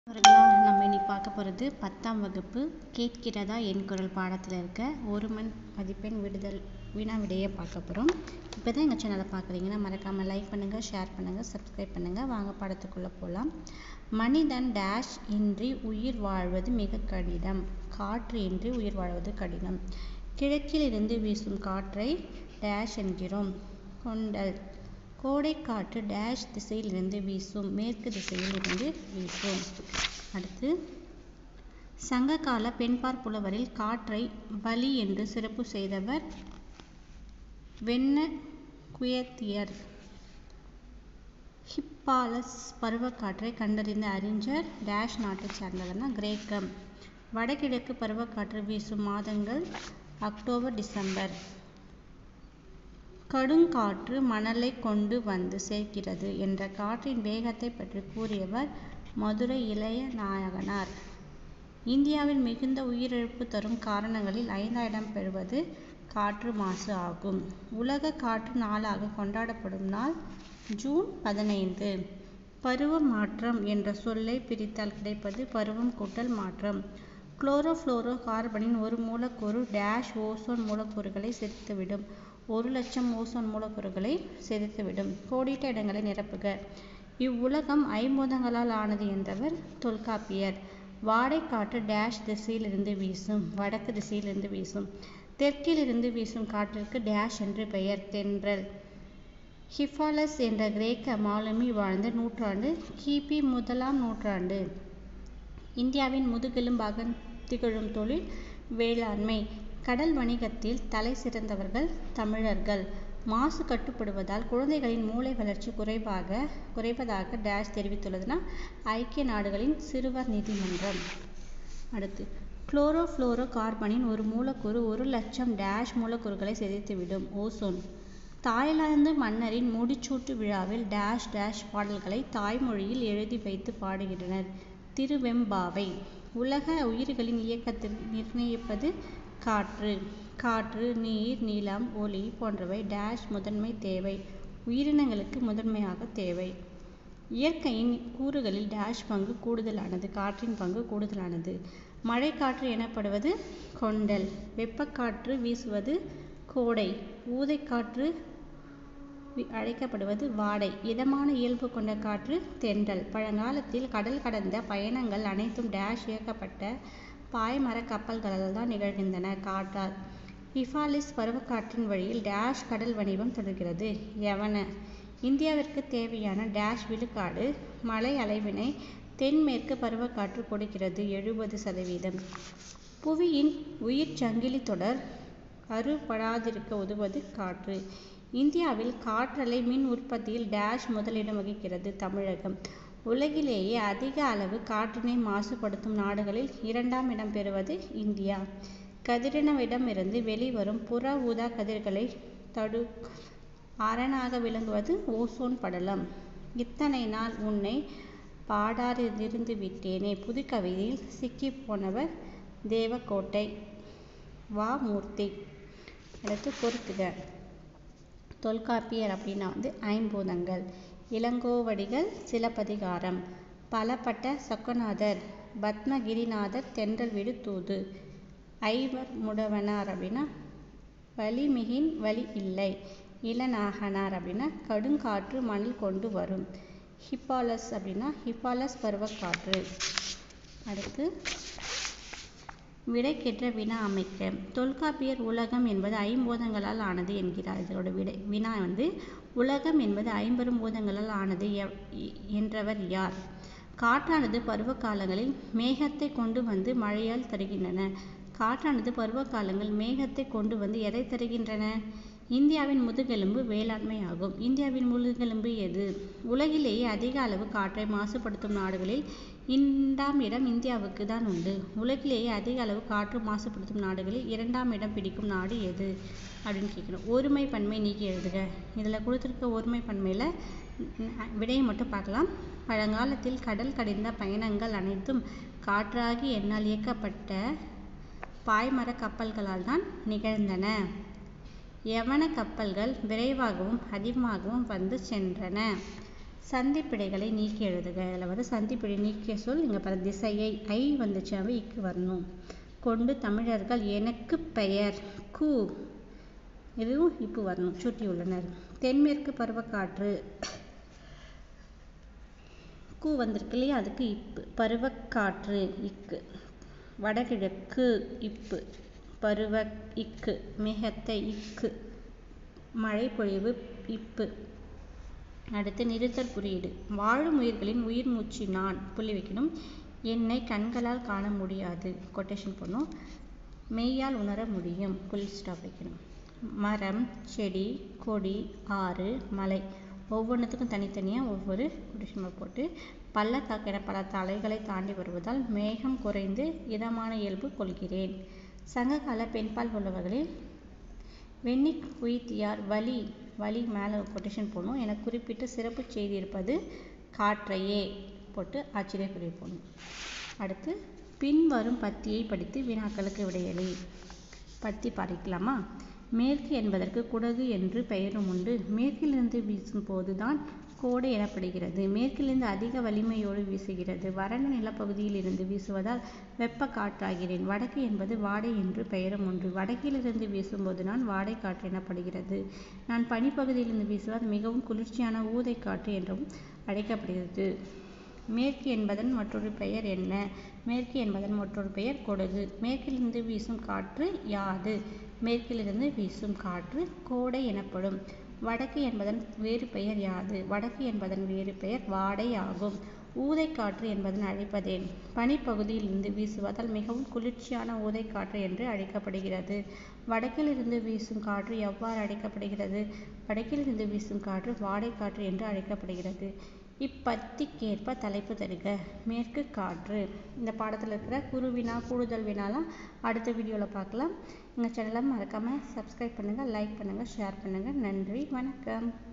அவர்களால் நம்ம இன்னைக்கு பார்க்க போகிறது பத்தாம் வகுப்பு கேட்கிறதா என் குரல் பாடத்தில் இருக்க ஒரு மண் மதிப்பெண் விடுதல் வினா விடையை பார்க்க போகிறோம் இப்போ தான் எங்கள் சேனலை பார்க்குறீங்கன்னா மறக்காமல் லைக் பண்ணுங்கள் ஷேர் பண்ணுங்கள் சப்ஸ்கிரைப் பண்ணுங்கள் வாங்க பாடத்துக்குள்ளே போகலாம் மனிதன் டேஷ் இன்றி உயிர் வாழ்வது மிக கடினம் காற்று இன்றி உயிர் வாழ்வது கடினம் கிழக்கில் இருந்து வீசும் காற்றை டேஷ் என்கிறோம் கொண்டல் கோடைக்காற்று டேஷ் திசையிலிருந்து வீசும் மேற்கு திசையில் இருந்து வீசும் அடுத்து சங்ககால பெண்பார் புலவரில் காற்றை வலி என்று சிறப்பு செய்தவர் வெண்ண குயத்தியர் ஹிப்பாலஸ் பருவக்காற்றை கண்டறிந்த அறிஞர் டேஷ் நாட்டைச் சார்ந்தவர்னா கிரேக்கம் வடகிழக்கு பருவக்காற்று வீசும் மாதங்கள் அக்டோபர் டிசம்பர் கடுங்காற்று மணலை கொண்டு வந்து சேர்க்கிறது என்ற காற்றின் வேகத்தை பற்றி கூறியவர் மதுரை இளைய நாயகனார் இந்தியாவில் மிகுந்த உயிரிழப்பு தரும் காரணங்களில் ஐந்தாயிரம் பெறுவது காற்று மாசு ஆகும் உலக காற்று நாளாக கொண்டாடப்படும் நாள் ஜூன் பதினைந்து பருவ மாற்றம் என்ற சொல்லை பிரித்தால் கிடைப்பது பருவம் கூட்டல் மாற்றம் குளோரோஃப்ளோரோ கார்பனின் ஒரு மூலக்கூறு டேஷ் ஓசோன் மூலக்கூறுகளை செலுத்திவிடும் ஒரு லட்சம் ஓசோன் மூலக்கூறுகளை சிதைத்துவிடும் கோடிட்ட இடங்களை நிரப்புக இவ்வுலகம் ஐம்பூதங்களால் ஆனது என்றவர் தொல்காப்பியர் வாடைக்காற்று டேஷ் திசையிலிருந்து வீசும் வடக்கு திசையிலிருந்து வீசும் தெற்கிலிருந்து வீசும் காற்றிற்கு டேஷ் என்று பெயர் தென்றல் ஹிஃபாலஸ் என்ற கிரேக்க மாலுமி வாழ்ந்த நூற்றாண்டு கிபி முதலாம் நூற்றாண்டு இந்தியாவின் முதுகெலும்பாக திகழும் தொழில் வேளாண்மை கடல் வணிகத்தில் தலை சிறந்தவர்கள் தமிழர்கள் மாசு கட்டுப்படுவதால் குழந்தைகளின் மூளை வளர்ச்சி குறைவாக குறைவதாக டேஷ் தெரிவித்துள்ளதுன்னா ஐக்கிய நாடுகளின் சிறுவர் நீதிமன்றம் அடுத்து குளோரோஃப்ளோரோ கார்பனின் ஒரு மூலக்கூறு ஒரு லட்சம் டேஷ் மூலக்கூறுகளை சிதைத்துவிடும் ஓசோன் தாய்லாந்து மன்னரின் முடிச்சூட்டு விழாவில் டேஷ் டேஷ் பாடல்களை தாய்மொழியில் எழுதி வைத்து பாடுகின்றனர் திருவெம்பாவை உலக உயிர்களின் இயக்கத்தில் நிர்ணயிப்பது காற்று காற்று நீர் நிலம் ஒளி போன்றவை டேஷ் முதன்மை தேவை உயிரினங்களுக்கு முதன்மையாக தேவை இயற்கையின் கூறுகளில் டேஷ் பங்கு கூடுதலானது காற்றின் பங்கு கூடுதலானது மழைக்காற்று எனப்படுவது கொண்டல் வெப்பக்காற்று வீசுவது கோடை ஊதைக்காற்று அழைக்கப்படுவது வாடை இதமான இயல்பு கொண்ட காற்று தென்றல் பழங்காலத்தில் கடல் கடந்த பயணங்கள் அனைத்தும் டேஷ் இயக்கப்பட்ட பாய்மர கப்பல்களால் தான் நிகழ்கின்றன காற்றால் ஹிஃபாலிஸ் பருவக்காற்றின் வழியில் டேஷ் கடல் வணிகம் தொடர்கிறது யவன இந்தியாவிற்கு தேவையான டேஷ் விழுக்காடு மலை அளவினை தென்மேற்கு பருவக்காற்று கொடுக்கிறது எழுபது சதவீதம் புவியின் உயிர் சங்கிலி தொடர் அறுபடாதிருக்க உதவுவது காற்று இந்தியாவில் காற்றலை மின் உற்பத்தியில் டேஷ் முதலிடம் வகிக்கிறது தமிழகம் உலகிலேயே அதிக அளவு காற்றினை மாசுபடுத்தும் நாடுகளில் இரண்டாம் இடம் பெறுவது இந்தியா கதிரினவிடமிருந்து வெளிவரும் புற ஊதா கதிர்களை தடு அரணாக விளங்குவது ஓசோன் படலம் இத்தனை நாள் உன்னை பாடாரிருந்து விட்டேனே புதுக்கவிதையில் சிக்கி போனவர் தேவக்கோட்டை வா மூர்த்தி அடுத்து பொறுத்துக தொல்காப்பியர் அப்படின்னா வந்து ஐம்பூதங்கள் இளங்கோவடிகள் சிலப்பதிகாரம் பலப்பட்ட சொக்கநாதர் பத்மகிரிநாதர் தென்றல் விடு தூது ஐவர் முடவனார் அப்படின்னா வலிமிகின் வலி இல்லை இளநாகனார் அப்படின்னா கடுங்காற்று மணல் கொண்டு வரும் ஹிப்பாலஸ் அப்படின்னா ஹிப்பாலஸ் பருவக்காற்று அடுத்து விடைக்கேற்ற வினா அமைக்க தொல்காப்பியர் உலகம் என்பது ஐம்பூதங்களால் ஆனது என்கிறார் இதோட விடை வினா வந்து உலகம் என்பது ஐம்பெரும் பூதங்களால் ஆனது என்றவர் யார் காற்றானது பருவ காலங்களில் மேகத்தை கொண்டு வந்து மழையால் தருகின்றன காற்றானது பருவ காலங்கள் மேகத்தை கொண்டு வந்து எதை தருகின்றன இந்தியாவின் முதுகெலும்பு வேளாண்மை ஆகும் இந்தியாவின் முதுகெலும்பு எது உலகிலேயே அதிக அளவு காற்றை மாசுபடுத்தும் நாடுகளில் இரண்டாம் இடம் இந்தியாவுக்கு தான் உண்டு உலகிலேயே அதிக அளவு காற்று மாசுபடுத்தும் நாடுகளில் இரண்டாம் இடம் பிடிக்கும் நாடு எது அப்படின்னு கேட்குறோம் ஒருமை பன்மை நீக்கி எழுதுக இதில் கொடுத்துருக்க ஒருமை பன்மையில் விடையை மட்டும் பார்க்கலாம் பழங்காலத்தில் கடல் கடிந்த பயணங்கள் அனைத்தும் காற்றாகி என்னால் இயக்கப்பட்ட பாய்மர கப்பல்களால் தான் நிகழ்ந்தன யவன கப்பல்கள் விரைவாகவும் அதிகமாகவும் வந்து சென்றன சந்திப்பிழைகளை நீக்கி எழுதுக அதில் வந்து சந்திப்பிழை நீக்கிய சொல் இங்கே பாரு திசையை ஐ வந்துச்சுனாவே இக்கு வரணும் கொண்டு தமிழர்கள் எனக்கு பெயர் கூ இதுவும் இப்போ வரணும் சுட்டியுள்ளனர் தென்மேற்கு பருவக்காற்று கூ வந்திருக்கு இல்லையா அதுக்கு இப்பு பருவக்காற்று இக்கு வடகிழக்கு இப்பு பருவ இக்கு மேகத்தை இக்கு மழை பொழிவு இப்பு அடுத்து நிறுத்தல் குறியீடு வாழும் உயிர்களின் உயிர் மூச்சு நான் புள்ளி வைக்கணும் என்னை கண்களால் காண முடியாது கொட்டேஷன் பண்ணும் மெய்யால் உணர முடியும் புல் ஸ்டாப் வைக்கணும் மரம் செடி கொடி ஆறு மலை ஒவ்வொன்றுத்துக்கும் தனித்தனியாக ஒவ்வொரு கொட்டேஷன் போட்டு பள்ளத்தாக்கு என பல தலைகளை தாண்டி வருவதால் மேகம் குறைந்து இதமான இயல்பு கொள்கிறேன் சங்ககால பெண்பால் உள்ளவர்களில் வெண்ணி குயித்தியார் வலி வலி மேலே கொட்டேஷன் போடணும் என குறிப்பிட்டு சிறப்பு செய்தி இருப்பது காற்றையே போட்டு ஆச்சரியக்குறி போடணும் அடுத்து பின்வரும் பத்தியை படித்து வினாக்களுக்கு விடையளி பத்தி படிக்கலாமா மேற்கு என்பதற்கு குடகு என்று பெயரும் உண்டு மேற்கிலிருந்து வீசும் போதுதான் கோடை எனப்படுகிறது மேற்கிலிருந்து அதிக வலிமையோடு வீசுகிறது வறண்ட நிலப்பகுதியில் இருந்து வீசுவதால் வெப்ப காற்றாகிறேன் வடக்கு என்பது வாடை என்று பெயரும் உண்டு வடக்கிலிருந்து வீசும்போது நான் வாடை காற்று எனப்படுகிறது நான் பனிப்பகுதியிலிருந்து வீசுவதால் மிகவும் குளிர்ச்சியான ஊதை காற்று என்றும் அழைக்கப்படுகிறது மேற்கு என்பதன் மற்றொரு பெயர் என்ன மேற்கு என்பதன் மற்றொரு பெயர் கொடுகு மேற்கிலிருந்து வீசும் காற்று யாது மேற்கிலிருந்து வீசும் காற்று கோடை எனப்படும் வடக்கு என்பதன் வேறு பெயர் யாது வடக்கு என்பதன் வேறு பெயர் வாடை ஆகும் ஊதைக்காற்று என்பதன் அழைப்பதேன் பனிப்பகுதியிலிருந்து வீசுவதால் மிகவும் குளிர்ச்சியான ஊதைக்காற்று என்று அழைக்கப்படுகிறது வடக்கிலிருந்து வீசும் காற்று எவ்வாறு அழைக்கப்படுகிறது வடக்கிலிருந்து வீசும் காற்று வாடைக்காற்று என்று அழைக்கப்படுகிறது இப்பத்திக்கேற்ப தலைப்பு தருக மேற்கு காற்று இந்த பாடத்தில் இருக்கிற குருவினா கூடுதல் வினாலாம் அடுத்த வீடியோவில் பார்க்கலாம் எங்கள் சேனலை மறக்காமல் சப்ஸ்கிரைப் பண்ணுங்கள் லைக் பண்ணுங்கள் ஷேர் பண்ணுங்கள் நன்றி வணக்கம்